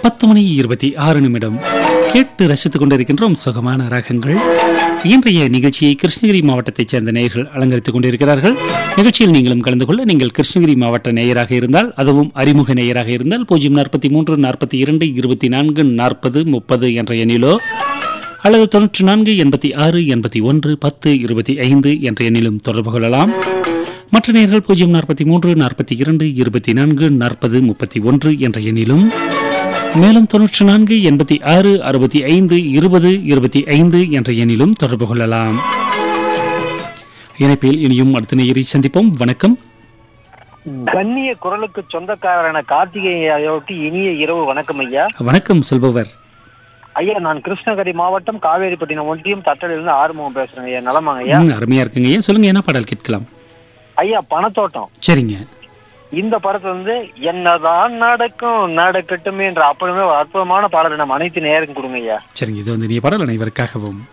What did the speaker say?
பத்து மணி இருபத்தி ஆறு நிமிடம் கேட்டு ரசித்துக் கொண்டிருக்கின்றோம் சுகமான ராகங்கள் இன்றைய நிகழ்ச்சியை கிருஷ்ணகிரி மாவட்டத்தைச் சேர்ந்த நேயர்கள் அலங்கரித்துக் கொண்டிருக்கிறார்கள் நிகழ்ச்சியில் நீங்களும் கலந்து கொள்ள நீங்கள் கிருஷ்ணகிரி மாவட்ட நேயராக இருந்தால் அதுவும் அறிமுக நேயராக இருந்தால் பூஜ்ஜியம் நாற்பத்தி மூன்று நாற்பத்தி இரண்டு இருபத்தி நான்கு நாற்பது முப்பது என்ற எண்ணிலோ அல்லது தொன்னூற்றி நான்கு எண்பத்தி ஆறு எண்பத்தி ஒன்று பத்து இருபத்தி ஐந்து என்ற எண்ணிலும் தொடர்பு கொள்ளலாம் மற்ற நேர்கள் பூஜ்ஜியம் நாற்பத்தி மூன்று நாற்பத்தி இரண்டு இருபத்தி நான்கு நாற்பது முப்பத்தி ஒன்று என்ற எண்ணிலும் மேலும் தொன்னூற்றி நான்கு எண்பத்தி ஆறு அறுபத்தி ஐந்து இருபது இருபத்தி ஐந்து என்ற எண்ணிலும் தொடர்பு கொள்ளலாம் இணைப்பில் இனியும் அடுத்த நேயரை சந்திப்போம் வணக்கம் கண்ணிய குரலுக்கு சொந்தக்காரரான கார்த்திகேயாவையொட்டி இனிய இரவு வணக்கம் ஐயா வணக்கம் செல்பவர் ஐயா நான் கிருஷ்ணகிரி மாவட்டம் காவேரிப்பட்டினம் ஒன்றியம் தட்டலிலிருந்து ஆறுமுகம் பேசுறேன் ஐயா நலமாங்க ஐயா ம், அருமையா இருக்குங்க ஐயா சொல்லுங்க என்ன பாடல் கேட்கலாம் ஐயா பணத்தோட்டம் சரிங்க இந்த படத்துல வந்து என்னதான் நடக்கும் நடக்கட்டும் என்ற அப்பொழுதுமே ஒரு அற்புதமான பாடலை நம்ம அனைத்து நேரம் கொடுங்க ஐயா சரிங்க இது வந்து நீ பாடல் அனைவருக்காகவும்